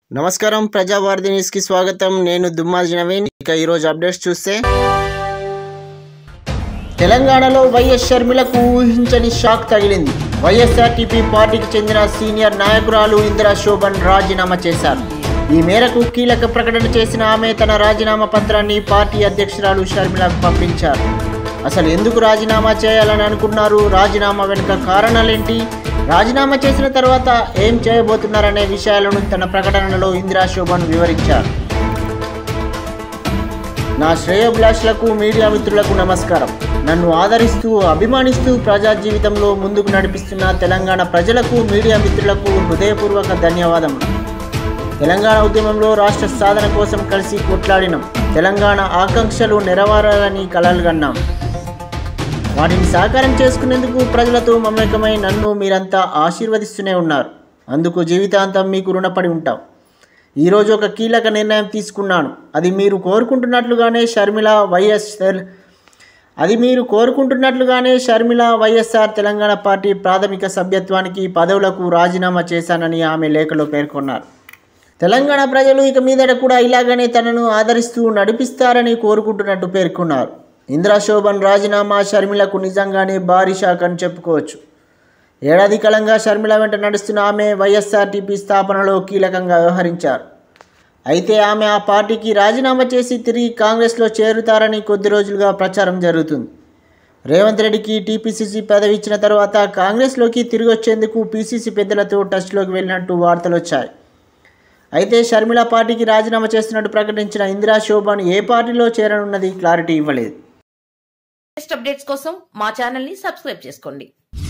నమస్కారం ప్రజావార్ది న్యూస్ కి స్వాగతం నేను దుమ్మాజి నవీన్ ఇక ఈరోజు అప్డేట్స్ చూస్తే తెలంగాణలో వైఎస్ షర్మిలకు ఊహించని షాక్ తగిలింది వైఎస్ఆర్టీపీ పార్టీకి చెందిన సీనియర్ నాయకురాలు ఇందిరా శోభన్ రాజీనామా చేశారు ఈ మేరకు కీలక ప్రకటన చేసిన ఆమె తన రాజీనామా పత్రాన్ని పార్టీ అధ్యక్షురాలు షర్మిలకు పంపించారు అసలు ఎందుకు రాజీనామా చేయాలని అనుకున్నారు రాజీనామా వెనుక కారణాలేంటి రాజీనామా చేసిన తర్వాత ఏం చేయబోతున్నారనే విషయాలను తన ప్రకటనలో ఇందిరా శోభన్ వివరించారు నా శ్రేయోభిలాషులకు మీడియా మిత్రులకు నమస్కారం నన్ను ఆదరిస్తూ అభిమానిస్తూ ప్రజా జీవితంలో ముందుకు నడిపిస్తున్న తెలంగాణ ప్రజలకు మీడియా మిత్రులకు హృదయపూర్వక ధన్యవాదములు తెలంగాణ ఉద్యమంలో రాష్ట్ర సాధన కోసం కలిసి కొట్లాడినాం తెలంగాణ ఆకాంక్షలు నెరవేరాలని కలలుగన్నాం వాటిని సాకారం చేసుకునేందుకు ప్రజలతో మమేకమై నన్ను మీరంతా ఆశీర్వదిస్తూనే ఉన్నారు అందుకు జీవితాంతం మీకు రుణపడి ఉంటాం ఈరోజు ఒక కీలక నిర్ణయం తీసుకున్నాను అది మీరు కోరుకుంటున్నట్లుగానే షర్మిల వైఎస్ఆర్ అది మీరు కోరుకుంటున్నట్లుగానే షర్మిల వైఎస్ఆర్ తెలంగాణ పార్టీ ప్రాథమిక సభ్యత్వానికి పదవులకు రాజీనామా చేశానని ఆమె లేఖలో పేర్కొన్నారు తెలంగాణ ప్రజలు ఇక మీదట కూడా ఇలాగనే తనను ఆదరిస్తూ నడిపిస్తారని కోరుకుంటున్నట్టు పేర్కొన్నారు ఇందిరా శోభన్ రాజీనామా షర్మిలకు నిజంగానే భారీ షాక్ అని చెప్పుకోవచ్చు ఏడాది కాలంగా షర్మిల వెంట నడుస్తున్న ఆమె వైఎస్ఆర్టీపీ స్థాపనలో కీలకంగా వ్యవహరించారు అయితే ఆమె ఆ పార్టీకి రాజీనామా చేసి తిరిగి కాంగ్రెస్లో చేరుతారని కొద్ది రోజులుగా ప్రచారం జరుగుతుంది రేవంత్ రెడ్డికి టీపీసీసీ పదవి ఇచ్చిన తర్వాత కాంగ్రెస్లోకి తిరిగి వచ్చేందుకు పీసీసీ పెద్దలతో టచ్లోకి వెళ్ళినట్టు వార్తలు వచ్చాయి అయితే షర్మిల పార్టీకి రాజీనామా చేస్తున్నట్టు ప్రకటించిన ఇందిరా శోభన్ ఏ పార్టీలో చేరనున్నది క్లారిటీ ఇవ్వలేదు లేటెస్ట్ అప్డేట్స్ కోసం మా ఛానల్ ని సబ్స్క్రైబ్ చేసుకోండి